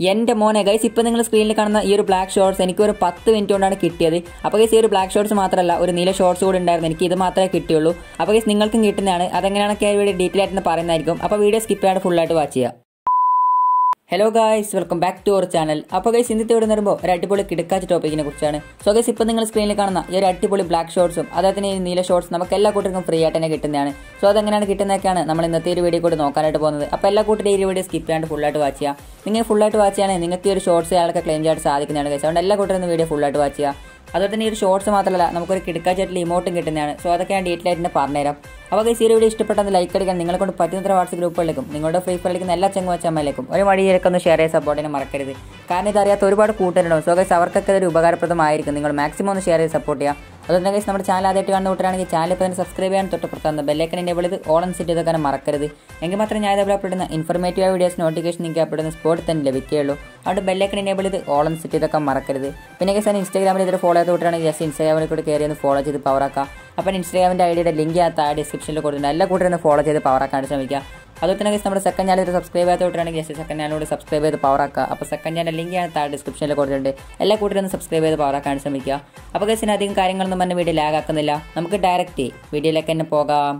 എൻ്റെ മോനെ ഗൈസ് ഇപ്പം നിങ്ങൾ സ്ക്രീനിൽ കാണുന്ന ഈ ഒരു ബ്ലാക്ക് ഷോർട്സ് എനിക്ക് ഒരു പത്ത് മിനിറ്റ് കൊണ്ടാണ് കിട്ടിയത് അപ്പോൾ ഗൈസ് ഈ ഒരു ബ്ലാക്ക് ഷോർട്സ് മാത്രമല്ല ഒരു നീല ഷോർട്സ് കൂടി ഉണ്ടായിരുന്നു എനിക്ക് ഇത് മാത്രമേ കിട്ടിയുള്ളൂ അപ്പോൾ ഗൈസ് നിങ്ങൾക്കും കിട്ടുന്നതാണ് അതെങ്ങനെയാണൊക്കെ ആ വീഡിയോ ഡീറ്റെയിൽ ആയിട്ട് പറയുന്നതായിരിക്കും അപ്പോൾ വീഡിയോ സ്കിപ്പ് ചെയ്യാണ്ട് ഫുള്ളായിട്ട് വാച്ച് ചെയ്യുക hello guys welcome back to our channel അപ്പോൾ ഗൈസ് ഇന്നത്തെ ഇവിടെ വരുമ്പോൾ ഒരു അടിപൊളി കിടക്കാച്ച ടോപ്പിക്കിനെ കുറിച്ചാണ് സോ ഗൈസ് ഇപ്പോൾ നിങ്ങൾ സ്ക്രീനിൽ കാണുന്ന ഈ ഒരു അടിപൊളി ബ്ലാക്ക് ഷോർട്സും അതേപോലെ ഈ നീല ഷോർട്സ് നമുക്ക് എല്ലാ കൂട്ടർക്കും ഫ്രീ ആയിട്ട് തന്നെ കിട്ടുന്നതാണ് സോ അതെങ്ങനെയാണ് കിട്ടുന്നതൊക്കെയാണ് നമ്മൾ ഇന്നത്തെ ഒരു വീഡിയോ കൂടി നോക്കാനായിട്ട് പോകുന്നത് അപ്പോൾ എല്ലാ കൂട്ടരും ഈ വീഡിയോ സ്കിപ്പ് ചെയ്യാണ്ട് ഫുള്ളായിട്ട് വാച്ച് ചെയ്യുക നിങ്ങൾ ഫുള്ളായിട്ട് വാച്ച് ചെയ്യുകയാണെങ്കിൽ നിങ്ങൾക്ക് ഈ ഒരു ഷോർട്സ് അയാൾക്ക് ക്ലെയിം ചെയ്യാൻ സാധിക്കുന്നതാണ് ഗൈസ് അതുകൊണ്ട് എല്ലാ കൂട്ടരും വീഡിയോ ഫുള്ളായിട്ട് വാച്ച് ചെയ്യുക അതുപോലെ തന്നെ ഈ ഒരു ഷോർട്സ് മാത്രമല്ല നമുക്കൊരു കിടക്കാച്ചായിട്ടുള്ള ഇമോട്ടും കിട്ടുന്നതാണ് സോ അതൊക്കെ ഞാൻ ഡീറ്റെയിൽ ആയിട്ട് പറഞ്ഞുതരാം അപ്പോൾ ഈ വീഡിയോ ഇഷ്ടപ്പെട്ടെന്ന് ലൈക്ക് അടിക്കാൻ നിങ്ങളെ കൊണ്ട് പറ്റുന്നത്ര വാട്സ്ആപ്പ് ഗ്രൂപ്പുകളിലേക്കും നിങ്ങളുടെ ഫ്രീ ഫയറിലേക്കും എല്ലാ ചങ്ങുവച്ചമ്മയിലേക്കും ഒരു മടിയിലേക്ക് ഒന്ന് ഷെയർ ചെയ്ത് സപ്പോർട്ടിനെ മറക്കരുത് കാരണം ഇതറിയാത്ത ഒരുപാട് കൂട്ടുകാരുണ്ടാവും സോ ഗൈസ് അവർക്കൊക്കെ ഒരു ഉപകാരപ്രദമായിരിക്കും നിങ്ങൾ മാക്സിമം ഒന്ന് ഷെയർ ചെയ്ത് സപ്പോർട്ട് ചെയ്യുക അതുകൊണ്ട് ഗൈസ് നമ്മുടെ ചാനൽ ആദ്യമായിട്ട് കാണുന്ന കൂട്ടരാണെങ്കിൽ ചാനൽ ഇപ്പോൾ തന്നെ സബ്സ്ക്രൈബ് ചെയ്യാൻ തൊട്ട് പുറത്തുനിന്ന് ബെല്ലൈക്കൻ എനേബിൾ ചെയ്ത് ഓൺ സെറ്റ് ചെയ്തൊക്കെ മറക്കരുത് എങ്കിൽ മാത്രമേ ഞാൻ ഇതേപോലെ അപ്ലോഡ് ഇൻഫർമേറ്റീവ് വീഡിയോസ് നോട്ടിഫിക്കേഷൻ നിങ്ങൾക്ക് അപ്ലോഡ് സ്പോട്ടിൽ തന്നെ ലഭിക്കുകയുള്ളൂ അതുകൊണ്ട് ബെല്ലൈക്കൻ എനേബിൾ ചെയ്ത് ഓൺ സെറ്റ് ചെയ്തൊക്കെ മറക്കരുത് പിന്നെ ഗൈസ് ഇൻസ്റ്റാഗ്രാമിൽ ഇതിൽ ഫോളോ ചെയ്ത് കൂട്ടരാണെങ്കിൽ ജസ്റ്റ് ഇൻസ്റ്റാഗ്രാമിൽ കൂടി കയറി ഒന്ന് ഫോളോ ചെയ്ത് പവറാക്കാം അപ്പം ഇൻസ്റ്റാഗ്രാമിൻ്റെ ഐഡിയുടെ ലിങ്ക് ആ താഴെ ഡിസ്ക്രിപ്ഷനിൽ കൊടുത്തിട്ടുണ്ട് എല്ലാ കൂട്ടരും ഒന്ന് ഫോളോ ചെയ്ത് പവറാക്കാൻ ശ്രമിക്കുക അതുപോലെ തന്നെ guys നമ്മുടെ സെക്കൻഡ് ചാനൽ സബ്സ്ക്രൈബ് ചെയ്യാത്ത കൂട്ടരാണെങ്കിൽ ജസ്റ്റ് സെക്കൻഡ് ചാനലോട് സബ്സ്ക്രൈബ് ചെയ്ത് പവറാക്കുക അപ്പോൾ സെക്കൻഡ് ചാനൽ ലിങ്ക് ഞാൻ താഴെ ഡിസ്ക്രിപ്ഷനിൽ കൊടുത്തിട്ടുണ്ട് എല്ലാ കൂട്ടരും ഒന്ന് സബ്സ്ക്രൈബ് ചെയ്ത് പവറാക്കാൻ ശ്രമിക്കുക അപ്പോൾ ഗൈസിന് അധികം കാര്യങ്ങളൊന്നും പറഞ്ഞ വീഡിയോ ലാഗ് ആക്കുന്നില്ല നമുക്ക് ഡയറക്റ്റ് വീഡിയോയിലേക്ക് തന്നെ പോകാം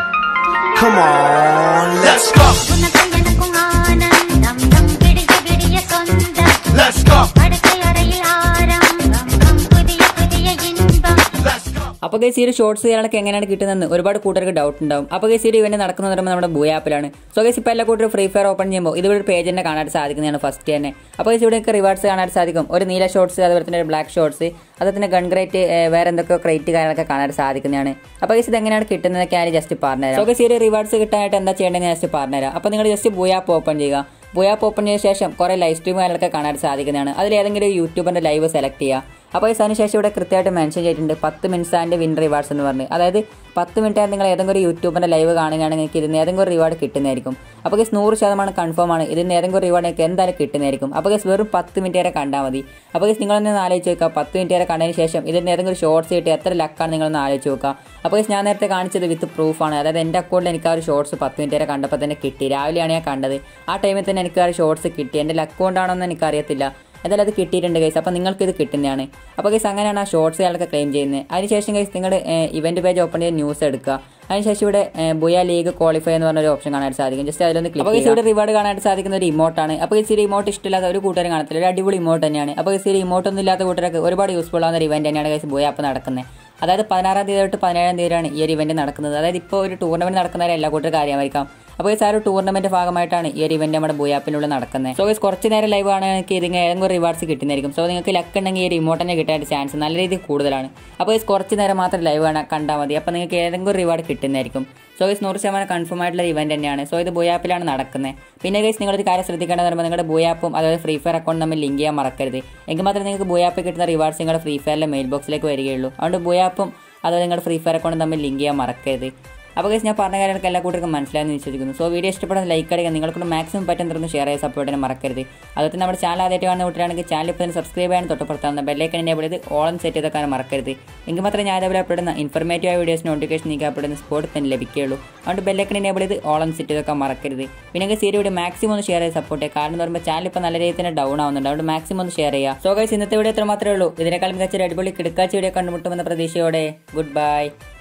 Come on, let's go, உனக்கும் ஆனந்தம் நம் விடிய விடிய சொந்தம் let's go, படுக்கை அறையில் ஆரம்பம் நம் புதிய புதிய இன்பம் let's go. അപ്പോൾ ഗൈസ് ഈ ഒരു ഷോർട്സ് ചെയ്യാനൊക്കെ എങ്ങനെയാണ് കിട്ടുന്നതെന്ന് ഒരുപാട് കൂട്ടർക്ക് ഡൗട്ട് ഉണ്ടാവും അപ്പോൾ ഗൈസ് ഈ ഒരു ഇവന്റ് നടക്കുന്നത് പറയുമ്പോൾ നമ്മുടെ ബൂ ആപ്പിലാണ് സോ ഗൈസ് ഇപ്പോൾ എല്ലാ കൂട്ടരും ഫ്രീ ഫയർ ഓപ്പൺ ചെയ്യുമ്പോൾ ഇത് ഒരു പേജ് തന്നെ കാണാൻ സാധിക്കുന്നതാണ് ഫസ്റ്റ് തന്നെ അപ്പോൾ ഗൈസ് ഇവിടെയൊക്കെ റിവാർഡ്സ് കാണാൻ സാധിക്കും ഒരു നീല ഷോർട്സ് അതുപോലെ തന്നെ ഒരു ബ്ലാക്ക് ഷോർട്സ് അതുപോലെ തന്നെ ഗൺ ക്രേറ്റ് വേറെ എന്തൊക്കെയോ ക്രേറ്റ് കാര്യങ്ങളൊക്കെ കാണാൻ സാധിക്കുന്നതാണ് അപ്പോൾ ഗൈസ് ഇത് എങ്ങനെയാണ് കിട്ടുന്നതൊക്കെ ഞാൻ ജസ്റ്റ് പറഞ്ഞുതരാം സോ ഗൈസ് ഈ ഒരു റിവാർഡ്സ് കിട്ടാനായിട്ട് എന്താ ചെയ്യേണ്ടതെന്ന് ഞാൻ ജസ്റ്റ് പറഞ്ഞുതരാം അപ്പോൾ നിങ്ങൾ ജസ്റ്റ് ബൂ ആപ്പ് ഓപ്പൺ ചെയ്യുക ബൂ ആപ്പ് ഓപ്പൺ ചെയ്ത ശേഷം കുറേ ലൈവ് സ്ട്രീം കാര്യങ്ങളൊക്കെ കാണാൻ സാധിക്കുന്നതാണ് അതിൽ ഏതെങ്കിലും ഒരു യൂട്യൂബറിൻ്റെ ലൈവ് സെലക്ട് ചെയ്യുക അപ്പോൾ ഈ അതിനുശേഷം ഇവിടെ കൃത്യമായിട്ട് മെൻഷൻ ചെയ്തിട്ടുണ്ട് പത്ത് മിനിറ്റ്സ് ആൻഡ് വിൻ റിവാർഡ്സ് എന്ന് പറഞ്ഞ് അതായത് പത്ത് മിനിറ്റ് ആയിട്ട് നിങ്ങൾ ഏതെങ്കിലും ഒരു യൂട്യൂബറിൻ്റെ ലൈവ് കാണുകയാണെങ്കിൽ നിങ്ങൾക്ക് ഇതിന് ഏതെങ്കിലും ഒരു റിവാർഡ് കിട്ടുന്നതായിരിക്കും അപ്പോൾ ഗസ് നൂറ് ശതമാനം കൺഫേം ആണ് ഇതിന് ഏതെങ്കിലും ഒരു റിവാർഡ് നിങ്ങൾക്ക് എന്തായാലും കിട്ടുന്നതായിരിക്കും അപ്പോൾ ഗസ് വെറും പത്ത് മിനിറ്റ് വരെ കണ്ടാൽ മതി അപ്പോൾ ഗസ് നിങ്ങളൊന്ന് ആലോചിച്ച് നോക്കുക പത്ത് മിനിറ്റ് വരെ കണ്ടതിന് ശേഷം ഇതിന് ഏതെങ്കിലും ഷോർട്സ് കിട്ടി എത്ര ലക്കാണ് നിങ്ങളൊന്ന് ആലോചിച്ച് നോക്കുക അപ്പോൾ ഗസ് ഞാൻ നേരത്തെ കാണിച്ചത് വിത്ത് പ്രൂഫാണ് അതായത് എൻ്റെ അക്കൗണ്ടിൽ എനിക്ക് ആ ഒരു ഷോർട്സ് പത്ത് മിനിറ്റ് വരെ കണ്ടപ്പോൾ തന്നെ കിട്ടി രാവിലെയാണ് ഞാൻ കണ്ടത് ആ ടൈമിൽ തന്നെ എനിക്ക് ആ ഒരു ഷോർട്സ് കിട്ടി എൻ്റെ ലക്ക് കൊണ്ടാണോന്ന് എനിക്കറിയത്തില്ല എന്തായാലും അത് കിട്ടിയിട്ടുണ്ട് ഗൈസ് അപ്പോൾ നിങ്ങൾക്ക് ഇത് കിട്ടുന്നതാണ് അപ്പോൾ ഗൈസ് അങ്ങനെയാണ് ആ ഷോർട്സ് അയാൾക്ക് ക്ലെയിം ചെയ്യുന്നത് അതിനുശേഷം ഗൈസ് നിങ്ങൾ ഇവന്റ് പേജ് ഓപ്പൺ ചെയ്ത് ന്യൂസ് എടുക്കുക അതിനുശേഷം ഇവിടെ ബുയ ലീഗ് ക്വാളിഫൈ എന്ന് പറഞ്ഞ ഒരു ഓപ്ഷൻ കാണാൻ സാധിക്കും ജസ്റ്റ് അതിലൊന്ന് ക്ലിക്ക് അപ്പോൾ ഇവിടെ റിവാർഡ് കാണാൻ സാധിക്കുന്ന ഒരു ഇമോട്ടാണ് അപ്പോൾ ഈ ഒരു ഇമോട്ട് ഇഷ്ടമില്ലാത്ത ഒരു കൂട്ടുകാരും കാണത്തില്ല ഒരു അടിപൊളി ഇമോട്ട് തന്നെയാണ് അപ്പോൾ ഈ ഒരു ഇമോട്ട് ഒന്നും ഇല്ലാത്ത കൂട്ടുകാർക്ക് ഒരുപാട് യൂസ്ഫുൾ ആവുന്ന ഒരു ഇവന്റ് തന്നെയാണ് ഗൈസ് ബുയ അപ്പോൾ നടക്കുന്നത് അതായത് പതിനാറാം തീയതി തൊട്ട് പതിനേഴാം തീയതിയാണ് ഈ ഒരു ഇവന്റ് നടക്കുന്നത് അതായത് ഇപ്പോൾ ഒരു ടൂർണമെന്റ് നടക്കുന്നവരെ എല്ലാ കൂട്ടർക്കും അറിയാമായിരിക്കാം അപ്പോൾ ഈ ആ ഒരു ടൂർണമെന്റ് ഭാഗമായിട്ടാണ് ഈ ഒരു ഇവന്റ് നമ്മുടെ ബുയാപ്പിനുള്ളിൽ നടക്കുന്നത് സോ ഗൈസ് കുറച്ച് നേരം ലൈവ് ആണെങ്കിൽ ഇതിന് ഏതെങ്കിലും റിവാർഡ്സ് കിട്ടുന്നതായിരിക്കും സോ നിങ്ങൾക്ക് ലക്ക് ഉണ്ടെങ്കിൽ ഈ റിമോട്ട് തന്നെ കിട്ടാനായിട്ട് ചാൻസ് നല്ല രീതിയിൽ കൂടുതലാണ് അപ്പോൾ ഗൈസ് കുറച്ച് നേരം മാത്രം ലൈവ് കാണാൻ കണ്ടാൽ മതി അപ്പോൾ നിങ്ങൾക്ക് ഏതെങ്കിലും റിവാർഡ് കിട്ടുന്നതായിരിക്കും സോ ഗൈസ് നൂറ് ശതമാനം കൺഫേം ആയിട്ടുള്ള ഇവന്റ് തന്നെയാണ് സോ ഇത് ബുയാപ്പിലാണ് നടക്കുന്നത് പിന്നെ ഗൈസ് നിങ്ങളൊരു കാര്യം ശ്രദ്ധിക്കേണ്ടത് പറയുമ്പോൾ നിങ്ങളുടെ ബുയാപ്പും അതായത് ഫ്രീ ഫയർ അക്കൗണ്ട് തമ്മിൽ ലിങ്ക് ചെയ്യാൻ മറക്കരുത് എങ്കിൽ മാത്രമേ നിങ്ങൾക്ക് ബുയാപ്പിൽ കിട്ടുന്ന റിവാർഡ്സ് നിങ്ങളുടെ ഫ്രീ ഫയറിലെ മെയിൽ ബോക്സിലേക്ക് വരികയുള്ളൂ അതുകൊണ്ട് ബുയാപ്പും അതായത് നിങ്ങളുടെ ഫ്രീ ഫയർ അക്കൗണ്ട് തമ്മിൽ ലിങ്ക് ചെയ്യാൻ മറക്കരുത് അപ്പോൾ ഗൈസ് ഞാൻ പറഞ്ഞ കാര്യങ്ങളൊക്കെ എല്ലാ കൂട്ടർക്കും മനസ്സിലായെന്ന് വിശ്വസിക്കുന്നു സോ വീഡിയോ ഇഷ്ടപ്പെടുന്ന ലൈക്ക് അടിക്കുക നിങ്ങൾക്കൊണ്ട് മാക്സിമം പറ്റുന്ന ഷെയർ ചെയ്ത് സപ്പോർട്ട് ചെയ്യാൻ മറക്കരുത് അതുപോലെ തന്നെ നമ്മുടെ ചാനൽ ആദ്യമായിട്ട് കാണുന്ന കൂട്ടരാണെങ്കിൽ ചാനൽ ഇപ്പോൾ തന്നെ സബ്സ്ക്രൈബ് ചെയ്യാൻ തൊട്ടപ്പുറത്താവുന്ന ബെല്ലൈക്കൻ എന്നെ വിളിത് ഓളം സെറ്റ് ചെയ്തൊക്കെ മറക്കരുത് എങ്കിൽ മാത്രമേ ഞാൻ അതേപോലെ അപ്ലോഡുന്ന ഇൻഫർമേറ്റീവ് വീഡിയോസ് നോട്ടിഫിക്കേഷൻ നിങ്ങൾക്ക് അപ്ലോഡുന്ന സ്പോട്ടിൽ തന്നെ ലഭിക്കുകയുള്ളൂ അതുകൊണ്ട് ബെല്ലൈക്കൻ എന്നെ വിളിത് ഓളം സെറ്റ് ചെയ്തൊക്കെ മറക്കരുത് പിന്നെ ഗൈസ് ഈ വീഡിയോ മാക്സിമം ഒന്ന് ഷെയർ ചെയ്ത് സപ്പോർട്ട് ചെയ്യുക കാരണം എന്ന് പറയുമ്പോൾ ചാനൽ ഇപ്പോൾ നല്ല രീതിയിൽ തന്നെ ഡൗൺ ആവുന്നുണ്ട് അതുകൊണ്ട് മാക്സിമം ഒന്ന് ഷെയർ ചെയ്യുക സോ ഗൈസ് ഇന്നത്തെ വീഡിയോ ഇത്ര മാത്രമേ ഉള്ളൂ ഇതിനേക്കാൾ മികച്ച ഒരു അടിപൊളി കിടക്കാച്ച വീഡിയോ കണ്ടുമുട്ടുമെന്ന പ്രതീക്ഷയോടെ ഗുഡ് ബൈ